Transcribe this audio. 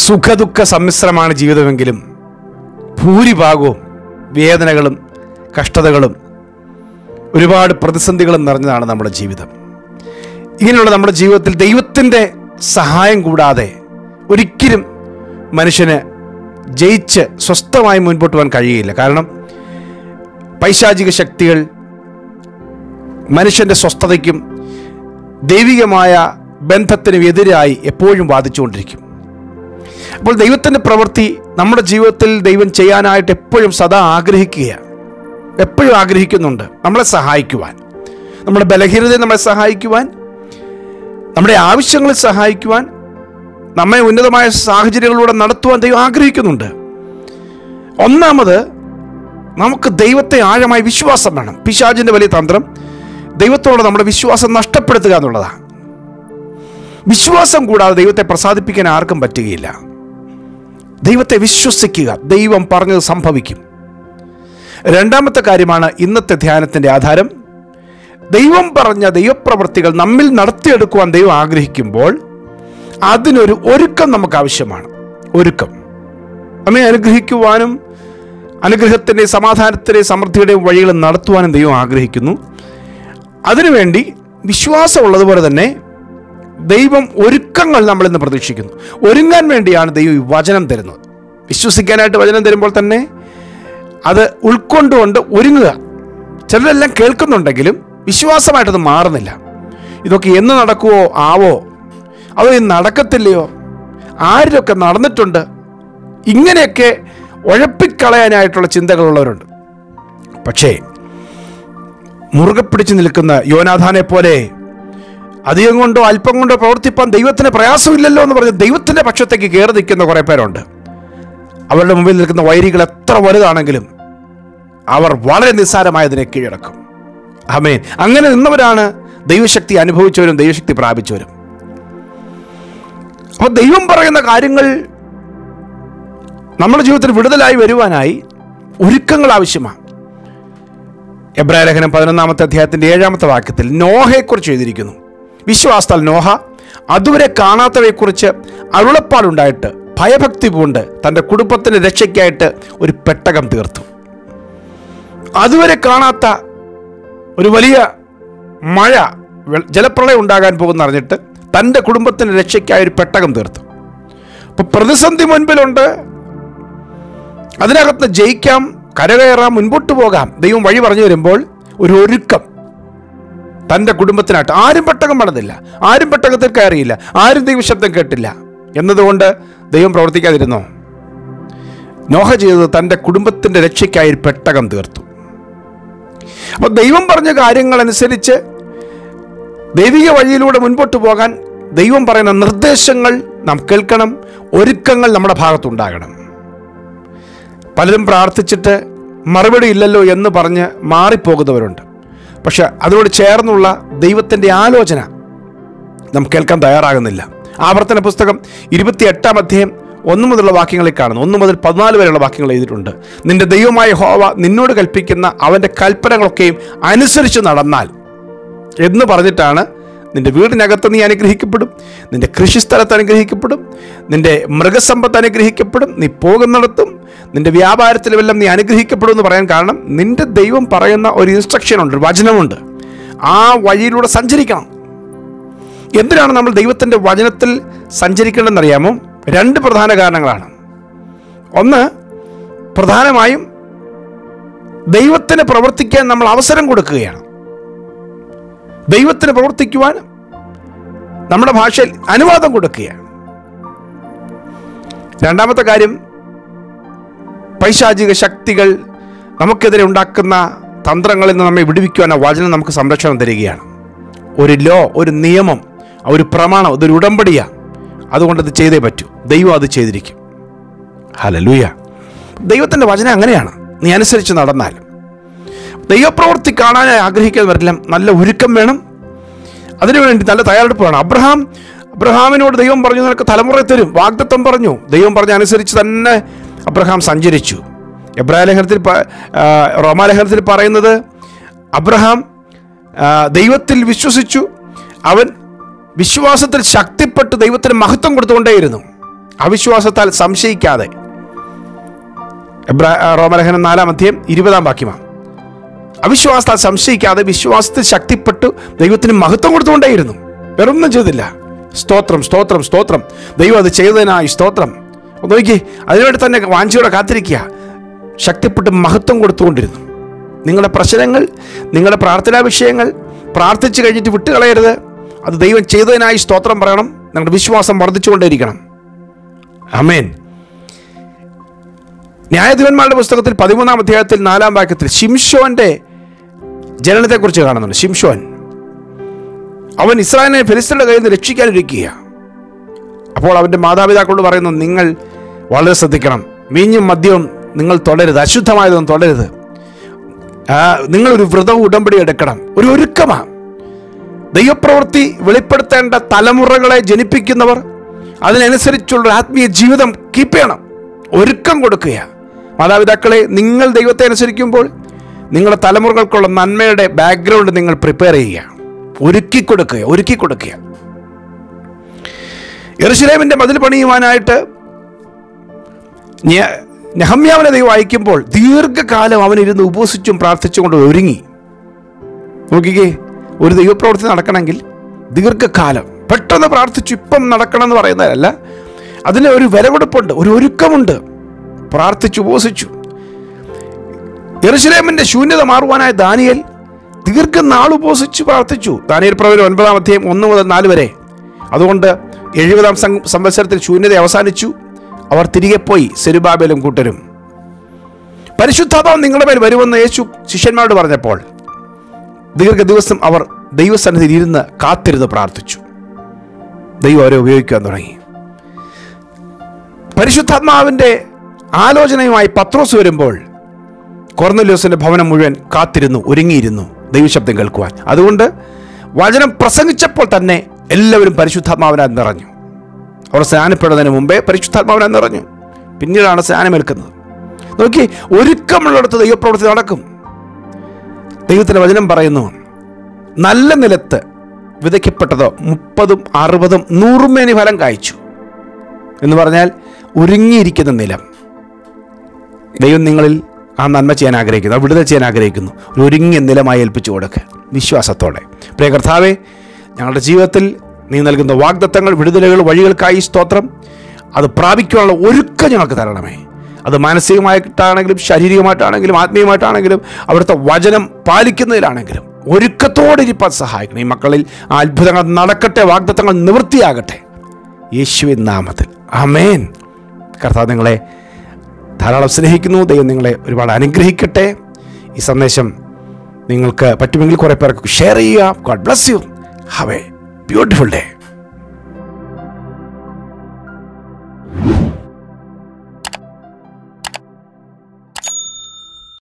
സുഖദുഃഖ സമ്മിശ്രമാണ് ജീവിതമെങ്കിലും ഭൂരിഭാഗവും വേദനകളും കഷ്ടതകളും ഒരുപാട് പ്രതിസന്ധികളും നിറഞ്ഞതാണ് നമ്മുടെ ജീവിതം ഇങ്ങനെയുള്ള നമ്മുടെ ജീവിതത്തിൽ ദൈവത്തിൻ്റെ സഹായം കൂടാതെ ഒരിക്കലും മനുഷ്യന് ജയിച്ച് സ്വസ്ഥമായി മുൻപോട്ട് പോകാൻ കഴിയില്ല കാരണം പൈശാചിക ശക്തികൾ മനുഷ്യൻ്റെ സ്വസ്ഥതയ്ക്കും ദൈവികമായ ബന്ധത്തിനും എതിരായി എപ്പോഴും വാദിച്ചുകൊണ്ടിരിക്കും അപ്പോൾ ദൈവത്തിൻ്റെ പ്രവൃത്തി നമ്മുടെ ജീവിതത്തിൽ ദൈവം ചെയ്യാനായിട്ട് എപ്പോഴും സദാ ആഗ്രഹിക്കുകയാണ് എപ്പോഴും ആഗ്രഹിക്കുന്നുണ്ട് നമ്മളെ സഹായിക്കുവാൻ നമ്മുടെ ബലഹീനതയെ നമ്മളെ സഹായിക്കുവാൻ നമ്മുടെ ആവശ്യങ്ങളെ സഹായിക്കുവാൻ നമ്മെ ഉന്നതമായ സാഹചര്യങ്ങളിലൂടെ നടത്തുവാൻ ദൈവം ആഗ്രഹിക്കുന്നുണ്ട് ഒന്നാമത് നമുക്ക് ദൈവത്തെ ആഴമായി വിശ്വാസം വേണം പിശാചിൻ്റെ വലിയ തന്ത്രം ദൈവത്തോട് നമ്മുടെ വിശ്വാസം നഷ്ടപ്പെടുത്തുക എന്നുള്ളതാണ് വിശ്വാസം കൂടാതെ ദൈവത്തെ പ്രസാദിപ്പിക്കാൻ ആർക്കും പറ്റുകയില്ല ദൈവത്തെ വിശ്വസിക്കുക ദൈവം പറഞ്ഞത് സംഭവിക്കും രണ്ടാമത്തെ കാര്യമാണ് ഇന്നത്തെ ധ്യാനത്തിൻ്റെ ആധാരം ദൈവം പറഞ്ഞ ദൈവപ്രവൃത്തികൾ നമ്മിൽ നടത്തിയെടുക്കുവാൻ ദൈവം ആഗ്രഹിക്കുമ്പോൾ അതിനൊരു ഒരുക്കം നമുക്ക് ആവശ്യമാണ് ഒരുക്കം നമ്മെ അനുഗ്രഹിക്കുവാനും അനുഗ്രഹത്തിൻ്റെയും സമാധാനത്തിൻ്റെയും സമൃദ്ധിയുടെയും വഴികൾ നടത്തുവാനും ദൈവം ആഗ്രഹിക്കുന്നു അതിനുവേണ്ടി വിശ്വാസമുള്ളതുപോലെ തന്നെ ദൈവം ഒരുക്കങ്ങൾ നമ്മളിന്ന് പ്രതീക്ഷിക്കുന്നു ഒരുങ്ങാൻ വേണ്ടിയാണ് ദൈവം ഈ വചനം തരുന്നത് വിശ്വസിക്കാനായിട്ട് വചനം തരുമ്പോൾ തന്നെ അത് ഉൾക്കൊണ്ടുകൊണ്ട് ഒരുങ്ങുക ചിലരെല്ലാം കേൾക്കുന്നുണ്ടെങ്കിലും വിശ്വാസമായിട്ടത് മാറുന്നില്ല ഇതൊക്കെ എന്ന് നടക്കുവോ ആവോ അതോ ഇത് നടക്കത്തില്ലയോ ആരിലൊക്കെ നടന്നിട്ടുണ്ട് ഇങ്ങനെയൊക്കെ ഉഴപ്പിക്കളയാനായിട്ടുള്ള ചിന്തകളുള്ളവരുണ്ട് പക്ഷേ മുറുകെ പിടിച്ചു നിൽക്കുന്ന യോനാഥാനെ പോലെ അധികം കൊണ്ടോ അല്പം കൊണ്ടോ പ്രവർത്തിപ്പാൻ ദൈവത്തിന് പ്രയാസമില്ലല്ലോ എന്ന് പറഞ്ഞ് ദൈവത്തിൻ്റെ പക്ഷത്തേക്ക് കയറി നിൽക്കുന്ന കുറേ പേരുണ്ട് അവരുടെ മുമ്പിൽ നിൽക്കുന്ന വൈരികൾ എത്ര വലുതാണെങ്കിലും അവർ വളരെ നിസ്സാരമായതിനെ കീഴടക്കും അമേൻ അങ്ങനെ നിന്നവരാണ് ദൈവശക്തി അനുഭവിച്ചവരും ദൈവശക്തി പ്രാപിച്ചവരും അപ്പോൾ ദൈവം പറയുന്ന കാര്യങ്ങൾ നമ്മുടെ ജീവിതത്തിൽ വിടുതലായി വരുവാനായി ഒരുക്കങ്ങൾ ആവശ്യമാണ് എബ്രായ ലേഖനം പതിനൊന്നാമത്തെ അധ്യായത്തിൻ്റെ ഏഴാമത്തെ വാക്യത്തിൽ നോഹയെക്കുറിച്ച് എഴുതിയിരിക്കുന്നു വിശ്വാസത്താൽ നോഹ അതുവരെ കാണാത്തവയെക്കുറിച്ച് അരുളപ്പാടുണ്ടായിട്ട് ഭയഭക്തി പൂണ്ട് തൻ്റെ കുടുംബത്തിൻ്റെ രക്ഷയ്ക്കായിട്ട് ഒരു പെട്ടകം തീർത്തു അതുവരെ കാണാത്ത ഒരു വലിയ മഴ വെ- ജലപ്രളയം ഉണ്ടാകാൻ പോകുന്ന അറിഞ്ഞിട്ട് തൻ്റെ കുടുംബത്തിൻ്റെ രക്ഷയ്ക്കായി ഒരു പെട്ടകം തീർത്തു അപ്പോൾ പ്രതിസന്ധി മുൻപിലുണ്ട് അതിനകത്ത് ജയിക്കാം കരകയറാം മുൻപോട്ട് പോകാം ദൈവം വഴി പറഞ്ഞു വരുമ്പോൾ ഒരു ഒരുക്കം തൻ്റെ കുടുംബത്തിനായിട്ട് ആരും പെട്ടകം പണിതില്ല ആരും പെട്ടകത്തിൽ കയറിയില്ല ആരും ദൈവശബ്ദം കേട്ടില്ല എന്നതുകൊണ്ട് ദൈവം പ്രവർത്തിക്കാതിരുന്നോ നോഹ ചെയ്തത് തൻ്റെ കുടുംബത്തിൻ്റെ രക്ഷയ്ക്കായി ഒരു പെട്ടകം തീർത്തു അപ്പോൾ ദൈവം പറഞ്ഞ കാര്യങ്ങളനുസരിച്ച് ദൈവിക വഴിയിലൂടെ മുൻപോട്ട് പോകാൻ ദൈവം പറയുന്ന നിർദ്ദേശങ്ങൾ നാം കേൾക്കണം ഒരുക്കങ്ങൾ നമ്മുടെ ഭാഗത്തുണ്ടാകണം പലരും പ്രാർത്ഥിച്ചിട്ട് മറുപടി ഇല്ലല്ലോ എന്ന് പറഞ്ഞ് മാറിപ്പോകുന്നവരുണ്ട് പക്ഷെ അതിനോട് ചേർന്നുള്ള ദൈവത്തിൻ്റെ ആലോചന നാം കേൾക്കാൻ തയ്യാറാകുന്നില്ല ആവർത്തന പുസ്തകം ഇരുപത്തി എട്ടാം അധ്യായം ഒന്ന് മുതലുള്ള വാക്യങ്ങളിൽ കാണുന്നു ഒന്ന് മുതൽ പതിനാല് വരെയുള്ള വാക്യങ്ങൾ എഴുതിയിട്ടുണ്ട് നിന്റെ ദൈവമായ ഹോവ നിന്നോട് കൽപ്പിക്കുന്ന അവൻ്റെ കൽപ്പനകളൊക്കെയും അനുസരിച്ച് നടന്നാൽ എന്ന് പറഞ്ഞിട്ടാണ് നിന്റെ വീടിനകത്ത് നീ അനുഗ്രഹിക്കപ്പെടും നിന്റെ കൃഷിസ്ഥലത്ത് അനുഗ്രഹിക്കപ്പെടും നിന്റെ മൃഗസമ്പത്ത് അനുഗ്രഹിക്കപ്പെടും നീ പോകുന്നിടത്തും നിന്റെ വ്യാപാരത്തിലുമെല്ലാം നീ അനുഗ്രഹിക്കപ്പെടും എന്ന് പറയാൻ കാരണം നിന്റെ ദൈവം പറയുന്ന ഒരു ഇൻസ്ട്രക്ഷൻ ഉണ്ട് ഒരു വചനമുണ്ട് ആ വഴിയിലൂടെ സഞ്ചരിക്കണം എന്തിനാണ് നമ്മൾ ദൈവത്തിൻ്റെ വചനത്തിൽ സഞ്ചരിക്കേണ്ടതെന്നറിയാമോ രണ്ട് പ്രധാന കാരണങ്ങളാണ് ഒന്ന് പ്രധാനമായും ദൈവത്തിന് പ്രവർത്തിക്കാൻ നമ്മൾ അവസരം കൊടുക്കുകയാണ് ദൈവത്തിന് പ്രവർത്തിക്കുവാൻ നമ്മുടെ ഭാഷയിൽ അനുവാദം കൊടുക്കുകയാണ് രണ്ടാമത്തെ കാര്യം പൈശാചിക ശക്തികൾ നമുക്കെതിരെ ഉണ്ടാക്കുന്ന തന്ത്രങ്ങളിൽ നിന്ന് നമ്മെ വിടുവിക്കുവാൻ ആ വചനം നമുക്ക് സംരക്ഷണം തരികയാണ് ഒരു ലോ ഒരു നിയമം ഒരു പ്രമാണം അതൊരു ഉടമ്പടിയാണ് അതുകൊണ്ട് അത് ചെയ്തേ പറ്റൂ ദൈവം അത് ചെയ്തിരിക്കും ഹലലൂയ ദൈവത്തിൻ്റെ വചനം അങ്ങനെയാണ് നീ അനുസരിച്ച് നടന്നാൽ ദൈവപ്രവൃത്തി കാണാനായി ആഗ്രഹിക്കുന്നവരെല്ലാം നല്ല ഒരുക്കം വേണം അതിനുവേണ്ടി നല്ല തയ്യാറെടുപ്പ് വേണം അബ്രഹാം അബ്രഹാമിനോട് ദൈവം പറഞ്ഞു നിനക്ക് തലമുറ തരും വാഗ്ദത്വം പറഞ്ഞു ദൈവം പറഞ്ഞ അനുസരിച്ച് തന്നെ അബ്രഹാം സഞ്ചരിച്ചു എബ്രാഹിം ലേഖനത്തിൽ പ- ആ, റോമാലേഖനത്തിൽ പറയുന്നത് അബ്രഹാം ആ, ദൈവത്തിൽ വിശ്വസിച്ചു അവൻ വിശ്വാസത്തിൽ ശക്തിപ്പെട്ട് ദൈവത്തിന് മഹത്വം കൊടുത്തുകൊണ്ടേയിരുന്നു അവിശ്വാസത്താൽ സംശയിക്കാതെ എബ്രാ റോമലേഖനം നാലാം അധ്യയം ഇരുപതാം വാക്യമാണ് അവിശ്വാസത്താൽ സംശയിക്കാതെ വിശ്വാസത്തിൽ ശക്തിപ്പെട്ടു ദൈവത്തിന് മഹത്വം കൊടുത്തുകൊണ്ടേയിരുന്നു വേറൊന്നും ചെയ്തില്ല സ്തോത്രം സ്തോത്രം സ്തോത്രം ദൈവം അത് ചെയ്തതിനായി സ്തോത്രം ഒന്ന് നോക്കി അതിനുവേണ്ടി തന്നെ വാഞ്ചിയോടെ കാത്തിരിക്കുക ശക്തിപ്പെട്ട് മഹത്വം കൊടുത്തുകൊണ്ടിരുന്നു നിങ്ങളുടെ പ്രശ്നങ്ങൾ നിങ്ങളുടെ പ്രാർത്ഥനാ വിഷയങ്ങൾ പ്രാർത്ഥിച്ചു കഴിഞ്ഞിട്ട് വിട്ടുകളയരുത് അത് ദൈവം ചെയ്തതിനായി സ്തോത്രം പറയണം നിങ്ങളുടെ വിശ്വാസം വർദ്ധിച്ചുകൊണ്ടേയിരിക്കണം അമേൻ ന്യായാധിപന്മാരുടെ പുസ്തകത്തിൽ പതിമൂന്നാം അധ്യായത്തിൽ നാലാം വാക്യത്തിൽ ഷിംഷോന്റെ ജനനത്തെക്കുറിച്ച് കാണുന്നുണ്ട് ഷിംഷോൻ അവൻ ഇസ്രായേലിനെ ഫെലിസ്തരുടെ കയ്യിൽ നിന്ന് രക്ഷിക്കാനിരിക്കുക അപ്പോൾ അവൻ്റെ മാതാപിതാക്കളോട് പറയുന്നു നിങ്ങൾ വളരെ ശ്രദ്ധിക്കണം വീഞ്ഞും മദ്യവും നിങ്ങൾ തുടരുത് അശുദ്ധമായതൊന്നും തുടരുത് ആ, നിങ്ങളൊരു വ്രതവും ഉടമ്പടി എടുക്കണം ഒരു ഒരുക്കമാണ് ദൈവപ്രവൃത്തി വെളിപ്പെടുത്തേണ്ട തലമുറകളെ ജനിപ്പിക്കുന്നവർ അതിനനുസരിച്ചുള്ള ഒരു ആത്മീയ ജീവിതം കീപ്പ് ചെയ്യണം ഒരുക്കം കൊടുക്കുക മാതാപിതാക്കളെ നിങ്ങൾ ദൈവത്തെ അനുസരിക്കുമ്പോൾ നിങ്ങളുടെ തലമുറകൾക്കുള്ള നന്മയുടെ ബാക്ക്ഗ്രൗണ്ട് നിങ്ങൾ പ്രിപ്പയർ ചെയ്യുക ഒരുക്കി കൊടുക്കുക ഒരുക്കി കൊടുക്കുക എറുശലേമിന്റെ മതിൽ പണിയുവാനായിട്ട് ഞ- നെഹമ്യാവിനെ ദൈവം അയക്കുമ്പോൾ ദീർഘകാലം അവനിരുന്ന് ഉപസിച്ചും പ്രാർത്ഥിച്ചും കൊണ്ട് ഒരുങ്ങി നോക്കിക്കേ ഒരു ദൈവപ്രവൃത്തി നടക്കണമെങ്കിൽ ദീർഘകാലം പെട്ടെന്ന് പ്രാർത്ഥിച്ചു ഇപ്പം നടക്കണം എന്ന് പറയുന്നതല്ല അതിന് ഒരു വിലകൊടുപ്പുണ്ട് ഒരു ഒരുക്കമുണ്ട് പ്രാർത്ഥിച്ചു ഉപസിച്ചു എറുശലേമിന്റെ ശൂന്യത മാറുവാനായ ദാനിയൽ ദീർഘനാൾ ഉപസിച്ചു പ്രാർത്ഥിച്ചു ദാനിയൽ പ്രവചനം ഒൻപതാം അധ്യായം ഒന്ന് മുതൽ നാല് വരെ അതുകൊണ്ട് എഴുപതാം സം- സംവത്സരത്തിൽ ശൂന്യത അവസാനിച്ചു അവർ തിരികെ പോയി സെരുബാബേലും കൂട്ടരും പരിശുദ്ധാത്മാവ് നിങ്ങളുടെ മേൽ വരുമെന്ന് യേശു ശിഷ്യന്മാരോട് പറഞ്ഞപ്പോൾ ദീർഘ ദിവസം അവർ ദൈവസന്നിധിയിൽ ഇരുന്ന് കാത്തിരുന്ന് പ്രാർത്ഥിച്ചു ദൈവം അവരെ ഉപയോഗിക്കാൻ തുടങ്ങി പരിശുദ്ധാത്മാവിൻ്റെ ആലോചനയുമായി പത്രോസ് വരുമ്പോൾ കൊർന്നല്യോസിന്റെ ഭവനം മുഴുവൻ കാത്തിരുന്നു ഒരുങ്ങിയിരുന്നു ദൈവശബ്ദം കേൾക്കുവാൻ അതുകൊണ്ട് വചനം പ്രസംഗിച്ചപ്പോൾ തന്നെ എല്ലാവരും പരിശുദ്ധാത്മാവിനാൽ നിറഞ്ഞു അവർ സ്നാനപ്പെടുന്നതിന് മുമ്പേ പരിശുദ്ധാത്മാവിനാൽ നിറഞ്ഞു പിന്നീടാണ് സ്നാനമേൽക്കുന്നത് നോക്കി ഒരുക്കമുള്ളിടത്ത് ദൈവപ്രവൃത്തി നടക്കും ദൈവത്തിൻ്റെ വചനം പറയുന്നു നല്ല നിലത്ത് വിതയ്ക്കപ്പെട്ടതോ മുപ്പതും അറുപതും നൂറുമേനി ഫലം കായ്ച്ചു എന്ന് പറഞ്ഞാൽ ഒരുങ്ങിയിരിക്കുന്ന നിലം ദൈവം നിങ്ങളിൽ ആ നന്മ ചെയ്യാൻ ആഗ്രഹിക്കുന്നു ആ വിടുതൽ ചെയ്യാൻ ആഗ്രഹിക്കുന്നു ഒരു ഒരുങ്ങിയ നിലമായി ഏൽപ്പിച്ചു കൊടുക്കുക വിശ്വാസത്തോടെ പ്രിയ കർത്താവെ ഞങ്ങളുടെ ജീവിതത്തിൽ നീ നൽകുന്ന വാഗ്ദത്തങ്ങൾ വിടുതലുകൾ വഴികൾക്കായി സ്തോത്രം അത് പ്രാപിക്കാനുള്ള ഒരുക്കം ഞങ്ങൾക്ക് തരണമേ അത് മാനസികമായിട്ടാണെങ്കിലും ശാരീരികമായിട്ടാണെങ്കിലും ആത്മീയമായിട്ടാണെങ്കിലും അവിടുത്തെ വചനം പാലിക്കുന്നതിലാണെങ്കിലും ഒരുക്കത്തോടെ ഇരിപ്പാൻ സഹായിക്കണം ഈ മക്കളിൽ ആ അത്ഭുതങ്ങൾ നടക്കട്ടെ വാഗ്ദത്തങ്ങൾ നിവൃത്തിയാകട്ടെ യേശുവിൻ നാമത്തിൽ അമേൻ കർത്താവ് നിങ്ങളെ ധാരാളം സ്നേഹിക്കുന്നു ദൈവം നിങ്ങളെ ഒരുപാട് അനുഗ്രഹിക്കട്ടെ ഈ സന്ദേശം നിങ്ങൾക്ക് പറ്റുമെങ്കിൽ കുറേ പേർക്ക് ഷെയർ ചെയ്യുക God bless you have a beautiful day